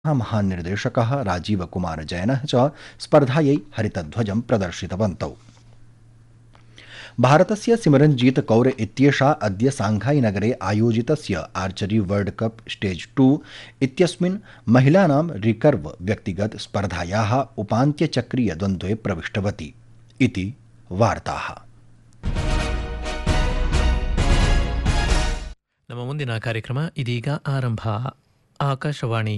महानिर्देशकः राजीवकुमारजैनः च स्पर्धायै हरितध्वजं प्रदर्शितवन्तौ भारतस्य सिमरनजीत कौर इत्येषा अद्य सांघाईनगरे आयोजितस्य archery world cup stage two इत्यस्मिन् महिलानां रिकर्व व्यक्तिगत स्पर्धायाः उपान्त्यचक्रीय द्वन्द्वे प्रविष्टवती इति वार्ताः ನಮ್ಮ ಮುಂದಿನ ಕಾರ್ಯಕ್ರಮ ಇದೀಗ ಆರಂಭ ಆಕಾಶವಾಣಿ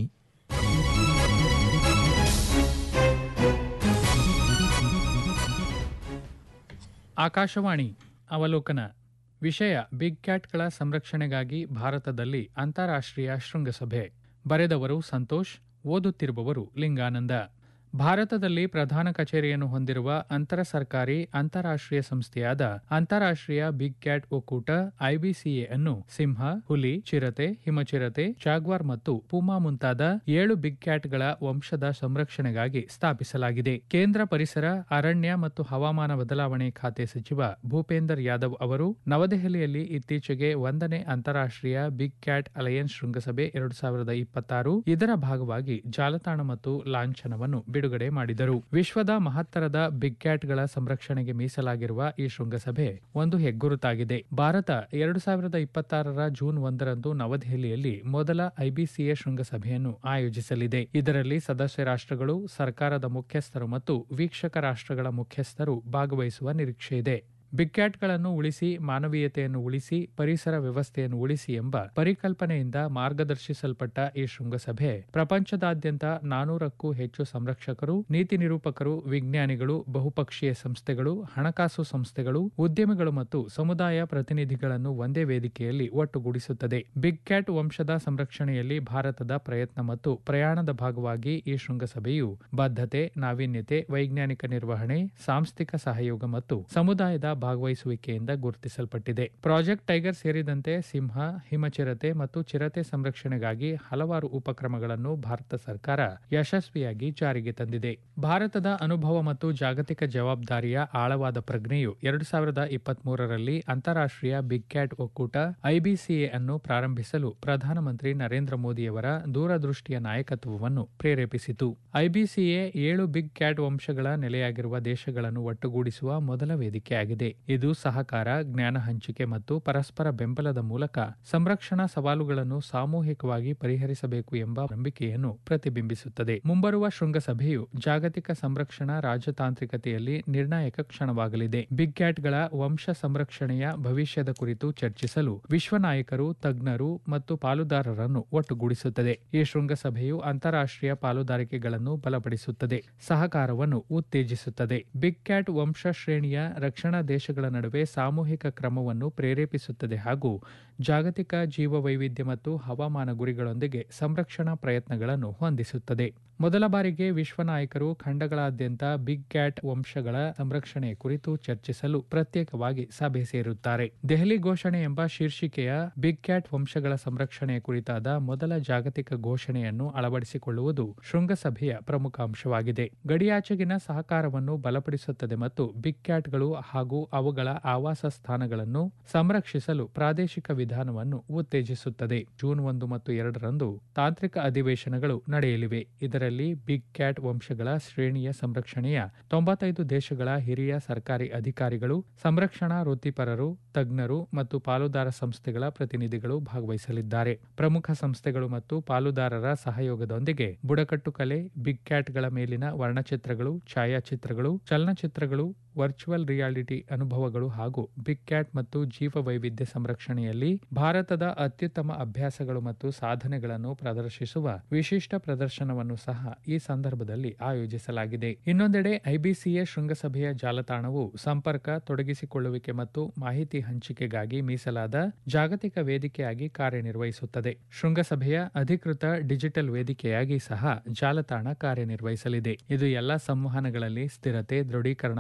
ಆಕಾಶವಾಣಿ ಅವಲೋಕನ ವಿಷಯ ಬಿಗ್ ಕ್ಯಾಟ್ಗಳ ಸಂರಕ್ಷಣೆಗಾಗಿ ಭಾರತದಲ್ಲಿ ಅಂತಾರಾಷ್ಟ್ರೀಯ ಶೃಂಗಸಭೆ ಬರೆದವರು ಸಂತೋಷ್ ಓದುತ್ತಿರುವವರು ಲಿಂಗಾನಂದ ಭಾರತದಲ್ಲಿ ಪ್ರಧಾನ ಕಚೇರಿಯನ್ನು ಹೊಂದಿರುವ ಅಂತರ ಸರ್ಕಾರಿ ಅಂತಾರಾಷ್ಟ್ರೀಯ ಸಂಸ್ಥೆಯಾದ ಅಂತಾರಾಷ್ಟ್ರೀಯ ಬಿಗ್ ಕ್ಯಾಟ್ ಒಕ್ಕೂಟ ಐಬಿಸಿಎ ಅನ್ನು ಸಿಂಹ ಹುಲಿ ಚಿರತೆ ಹಿಮಚಿರತೆ ಜಾಗ್ವಾರ್ ಮತ್ತು ಪೂಮಾ ಮುಂತಾದ ಏಳು ಬಿಗ್ ಕ್ಯಾಟ್ಗಳ ವಂಶದ ಸಂರಕ್ಷಣೆಗಾಗಿ ಸ್ಥಾಪಿಸಲಾಗಿದೆ ಕೇಂದ್ರ ಪರಿಸರ ಅರಣ್ಯ ಮತ್ತು ಹವಾಮಾನ ಬದಲಾವಣೆ ಖಾತೆ ಸಚಿವ ಭೂಪೇಂದರ್ ಯಾದವ್ ಅವರು ನವದೆಹಲಿಯಲ್ಲಿ ಇತ್ತೀಚೆಗೆ ಒಂದನೇ ಅಂತಾರಾಷ್ಟ್ರೀಯ ಬಿಗ್ ಕ್ಯಾಟ್ ಅಲಯನ್ಸ್ ಶೃಂಗಸಭೆ ಎರಡು ಸಾವಿರದ ಇಪ್ಪತ್ತಾರು ಇದರ ಭಾಗವಾಗಿ ಜಾಲತಾಣ ಮತ್ತು ಲಾಂಛನವನ್ನು ಬಿಡುಗಡೆ ಮಾಡಿದರು ವಿಶ್ವದ ಮಹತ್ತರದ ಬಿಗ್ ಕ್ಯಾಟ್ಗಳ ಸಂರಕ್ಷಣೆಗೆ ಮೀಸಲಾಗಿರುವ ಈ ಶೃಂಗಸಭೆ ಒಂದು ಹೆಗ್ಗುರುತಾಗಿದೆ ಭಾರತ ಎರಡು ಸಾವಿರದ ಇಪ್ಪತ್ತಾರರ ಜೂನ್ ಒಂದರಂದು ನವದೆಹಲಿಯಲ್ಲಿ ಮೊದಲ ಐಬಿಸಿಎ ಶೃಂಗಸಭೆಯನ್ನು ಆಯೋಜಿಸಲಿದೆ ಇದರಲ್ಲಿ ಸದಸ್ಯ ರಾಷ್ಟ್ರಗಳು ಸರ್ಕಾರದ ಮುಖ್ಯಸ್ಥರು ಮತ್ತು ವೀಕ್ಷಕ ರಾಷ್ಟ್ರಗಳ ಮುಖ್ಯಸ್ಥರು ಭಾಗವಹಿಸುವ ನಿರೀಕ್ಷೆಯಿದೆ ಬಿಗ್ ಕ್ಯಾಟ್ಗಳನ್ನು ಉಳಿಸಿ ಮಾನವೀಯತೆಯನ್ನು ಉಳಿಸಿ ಪರಿಸರ ವ್ಯವಸ್ಥೆಯನ್ನು ಉಳಿಸಿ ಎಂಬ ಪರಿಕಲ್ಪನೆಯಿಂದ ಮಾರ್ಗದರ್ಶಿಸಲ್ಪಟ್ಟ ಈ ಶೃಂಗಸಭೆ ಪ್ರಪಂಚದಾದ್ಯಂತ ನಾನೂರಕ್ಕೂ ಹೆಚ್ಚು ಸಂರಕ್ಷಕರು ನೀತಿ ನಿರೂಪಕರು ವಿಜ್ಞಾನಿಗಳು ಬಹುಪಕ್ಷೀಯ ಸಂಸ್ಥೆಗಳು ಹಣಕಾಸು ಸಂಸ್ಥೆಗಳು ಉದ್ಯಮಿಗಳು ಮತ್ತು ಸಮುದಾಯ ಪ್ರತಿನಿಧಿಗಳನ್ನು ಒಂದೇ ವೇದಿಕೆಯಲ್ಲಿ ಒಟ್ಟುಗೂಡಿಸುತ್ತದೆ ಬಿಗ್ ಕ್ಯಾಟ್ ವಂಶದ ಸಂರಕ್ಷಣೆಯಲ್ಲಿ ಭಾರತದ ಪ್ರಯತ್ನ ಮತ್ತು ಪ್ರಯಾಣದ ಭಾಗವಾಗಿ ಈ ಶೃಂಗಸಭೆಯು ಬದ್ಧತೆ ನಾವೀನ್ಯತೆ ವೈಜ್ಞಾನಿಕ ನಿರ್ವಹಣೆ ಸಾಂಸ್ಥಿಕ ಸಹಯೋಗ ಮತ್ತು ಸಮುದಾಯದ ಭಾಗವಹಿಸುವಿಕೆಯಿಂದ ಗುರುತಿಸಲ್ಪಟ್ಟಿದೆ ಪ್ರಾಜೆಕ್ಟ್ ಟೈಗರ್ ಸೇರಿದಂತೆ ಸಿಂಹ ಹಿಮಚಿರತೆ ಮತ್ತು ಚಿರತೆ ಸಂರಕ್ಷಣೆಗಾಗಿ ಹಲವಾರು ಉಪಕ್ರಮಗಳನ್ನು ಭಾರತ ಸರ್ಕಾರ ಯಶಸ್ವಿಯಾಗಿ ಜಾರಿಗೆ ತಂದಿದೆ ಭಾರತದ ಅನುಭವ ಮತ್ತು ಜಾಗತಿಕ ಜವಾಬ್ದಾರಿಯ ಆಳವಾದ ಪ್ರಜ್ಞೆಯು ಎರಡು ಸಾವಿರದ ಇಪ್ಪತ್ಮೂರರಲ್ಲಿ ಅಂತಾರಾಷ್ಟ್ರೀಯ ಬಿಗ್ ಕ್ಯಾಟ್ ಒಕ್ಕೂಟ ಐಬಿಸಿಎ ಅನ್ನು ಪ್ರಾರಂಭಿಸಲು ಪ್ರಧಾನಮಂತ್ರಿ ನರೇಂದ್ರ ಮೋದಿಯವರ ದೂರದೃಷ್ಟಿಯ ನಾಯಕತ್ವವನ್ನು ಪ್ರೇರೇಪಿಸಿತು ಐಬಿಸಿಎ ಏಳು ಬಿಗ್ ಕ್ಯಾಟ್ ವಂಶಗಳ ನೆಲೆಯಾಗಿರುವ ದೇಶಗಳನ್ನು ಒಟ್ಟುಗೂಡಿಸುವ ಮೊದಲ ವೇದಿಕೆಯಾಗಿದೆ ಇದು ಸಹಕಾರ ಜ್ಞಾನ ಹಂಚಿಕೆ ಮತ್ತು ಪರಸ್ಪರ ಬೆಂಬಲದ ಮೂಲಕ ಸಂರಕ್ಷಣಾ ಸವಾಲುಗಳನ್ನು ಸಾಮೂಹಿಕವಾಗಿ ಪರಿಹರಿಸಬೇಕು ಎಂಬ ನಂಬಿಕೆಯನ್ನು ಪ್ರತಿಬಿಂಬಿಸುತ್ತದೆ ಮುಂಬರುವ ಶೃಂಗಸಭೆಯು ಜಾಗತಿಕ ಸಂರಕ್ಷಣಾ ರಾಜತಾಂತ್ರಿಕತೆಯಲ್ಲಿ ನಿರ್ಣಾಯಕ ಕ್ಷಣವಾಗಲಿದೆ ಬಿಗ್ ಕ್ಯಾಟ್ಗಳ ವಂಶ ಸಂರಕ್ಷಣೆಯ ಭವಿಷ್ಯದ ಕುರಿತು ಚರ್ಚಿಸಲು ವಿಶ್ವ ನಾಯಕರು ತಜ್ಞರು ಮತ್ತು ಪಾಲುದಾರರನ್ನು ಒಟ್ಟುಗೂಡಿಸುತ್ತದೆ ಈ ಶೃಂಗಸಭೆಯು ಅಂತಾರಾಷ್ಟ್ರೀಯ ಪಾಲುದಾರಿಕೆಗಳನ್ನು ಬಲಪಡಿಸುತ್ತದೆ ಸಹಕಾರವನ್ನು ಉತ್ತೇಜಿಸುತ್ತದೆ ಬಿಗ್ ಕ್ಯಾಟ್ ವಂಶ ಶ್ರೇಣಿಯ ರಕ್ಷಣಾ ದೇಶಗಳ ನಡುವೆ ಸಾಮೂಹಿಕ ಕ್ರಮವನ್ನು ಪ್ರೇರೇಪಿಸುತ್ತದೆ ಹಾಗೂ ಜಾಗತಿಕ ಜೀವವೈವಿಧ್ಯ ಮತ್ತು ಹವಾಮಾನ ಗುರಿಗಳೊಂದಿಗೆ ಸಂರಕ್ಷಣಾ ಪ್ರಯತ್ನಗಳನ್ನು ಹೊಂದಿಸುತ್ತದೆ ಮೊದಲ ಬಾರಿಗೆ ವಿಶ್ವ ನಾಯಕರು ಖಂಡಗಳಾದ್ಯಂತ ಬಿಗ್ ಕ್ಯಾಟ್ ವಂಶಗಳ ಸಂರಕ್ಷಣೆ ಕುರಿತು ಚರ್ಚಿಸಲು ಪ್ರತ್ಯೇಕವಾಗಿ ಸಭೆ ಸೇರುತ್ತಾರೆ ದೆಹಲಿ ಘೋಷಣೆ ಎಂಬ ಶೀರ್ಷಿಕೆಯ ಬಿಗ್ ಕ್ಯಾಟ್ ವಂಶಗಳ ಸಂರಕ್ಷಣೆಯ ಕುರಿತಾದ ಮೊದಲ ಜಾಗತಿಕ ಘೋಷಣೆಯನ್ನು ಅಳವಡಿಸಿಕೊಳ್ಳುವುದು ಶೃಂಗಸಭೆಯ ಪ್ರಮುಖ ಅಂಶವಾಗಿದೆ ಗಡಿಯಾಚೆಗಿನ ಸಹಕಾರವನ್ನು ಬಲಪಡಿಸುತ್ತದೆ ಮತ್ತು ಬಿಗ್ ಕ್ಯಾಟ್ಗಳು ಹಾಗೂ ಅವುಗಳ ಆವಾಸ ಸ್ಥಾನಗಳನ್ನು ಸಂರಕ್ಷಿಸಲು ಪ್ರಾದೇಶಿಕ ವಿಧಾನವನ್ನು ಉತ್ತೇಜಿಸುತ್ತದೆ ಜೂನ್ ಒಂದು ಮತ್ತು ಎರಡರಂದು ತಾಂತ್ರಿಕ ಅಧಿವೇಶನಗಳು ನಡೆಯಲಿವೆ ಇದರಲ್ಲಿ ಬಿಗ್ ಕ್ಯಾಟ್ ವಂಶಗಳ ಶ್ರೇಣಿಯ ಸಂರಕ್ಷಣೆಯ ತೊಂಬತ್ತೈದು ದೇಶಗಳ ಹಿರಿಯ ಸರ್ಕಾರಿ ಅಧಿಕಾರಿಗಳು ಸಂರಕ್ಷಣಾ ವೃತ್ತಿಪರರು ತಜ್ಞರು ಮತ್ತು ಪಾಲುದಾರ ಸಂಸ್ಥೆಗಳ ಪ್ರತಿನಿಧಿಗಳು ಭಾಗವಹಿಸಲಿದ್ದಾರೆ ಪ್ರಮುಖ ಸಂಸ್ಥೆಗಳು ಮತ್ತು ಪಾಲುದಾರರ ಸಹಯೋಗದೊಂದಿಗೆ ಬುಡಕಟ್ಟು ಕಲೆ ಬಿಗ್ ಕ್ಯಾಟ್ಗಳ ಮೇಲಿನ ವರ್ಣಚಿತ್ರಗಳು ಛಾಯಾಚಿತ್ರಗಳು ಚಲನಚಿತ್ರಗಳು ವರ್ಚುವಲ್ ರಿಯಾಲಿಟಿ ಅನುಭವಗಳು ಹಾಗೂ ಬಿಗ್ ಕ್ಯಾಟ್ ಮತ್ತು ಜೀವ ವೈವಿಧ್ಯ ಸಂರಕ್ಷಣೆಯಲ್ಲಿ ಭಾರತದ ಅತ್ಯುತ್ತಮ ಅಭ್ಯಾಸಗಳು ಮತ್ತು ಸಾಧನೆಗಳನ್ನು ಪ್ರದರ್ಶಿಸುವ ವಿಶಿಷ್ಟ ಪ್ರದರ್ಶನವನ್ನು ಸಹ ಈ ಸಂದರ್ಭದಲ್ಲಿ ಆಯೋಜಿಸಲಾಗಿದೆ ಇನ್ನೊಂದೆಡೆ ಐಬಿಸಿಎ ಶೃಂಗಸಭೆಯ ಜಾಲತಾಣವು ಸಂಪರ್ಕ ತೊಡಗಿಸಿಕೊಳ್ಳುವಿಕೆ ಮತ್ತು ಮಾಹಿತಿ ಹಂಚಿಕೆಗಾಗಿ ಮೀಸಲಾದ ಜಾಗತಿಕ ವೇದಿಕೆಯಾಗಿ ಕಾರ್ಯನಿರ್ವಹಿಸುತ್ತದೆ ಶೃಂಗಸಭೆಯ ಅಧಿಕೃತ ಡಿಜಿಟಲ್ ವೇದಿಕೆಯಾಗಿ ಸಹ ಜಾಲತಾಣ ಕಾರ್ಯನಿರ್ವಹಿಸಲಿದೆ ಇದು ಎಲ್ಲಾ ಸಂವಹನಗಳಲ್ಲಿ ಸ್ಥಿರತೆ ದೃಢೀಕರಣ ಮತ್ತು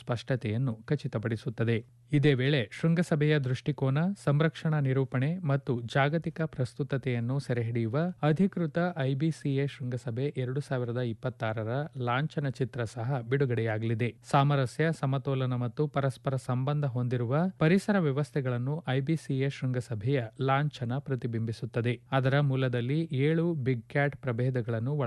ಸ್ಪಷ್ಟತೆಯನ್ನು ಖಚಿತಪಡಿಸುತ್ತದೆ ಇದೇ ವೇಳೆ ಶೃಂಗಸಭೆಯ ದೃಷ್ಟಿಕೋನ ಸಂರಕ್ಷಣಾ ನಿರೂಪಣೆ ಮತ್ತು ಜಾಗತಿಕ ಪ್ರಸ್ತುತತೆಯನ್ನು ಸೆರೆಹಿಡಿಯುವ ಅಧಿಕೃತ ಐಬಿಸಿಎ ಶೃಂಗಸಭೆ ಎರಡು ಸಾವಿರದ ಇಪ್ಪತ್ತಾರರ ಲಾಂಛನ ಚಿತ್ರ ಸಹ ಬಿಡುಗಡೆಯಾಗಲಿದೆ ಸಾಮರಸ್ಯ ಸಮತೋಲನ ಮತ್ತು ಪರಸ್ಪರ ಸಂಬಂಧ ಹೊಂದಿರುವ ಪರಿಸರ ವ್ಯವಸ್ಥೆಗಳನ್ನು ಐಬಿಸಿಎ ಶೃಂಗಸಭೆಯ ಲಾಂಛನ ಪ್ರತಿಬಿಂಬಿಸುತ್ತದೆ ಅದರ ಮೂಲದಲ್ಲಿ ಏಳು ಬಿಗ್ ಕ್ಯಾಟ್ ಪ್ರಭೇದಗಳನ್ನು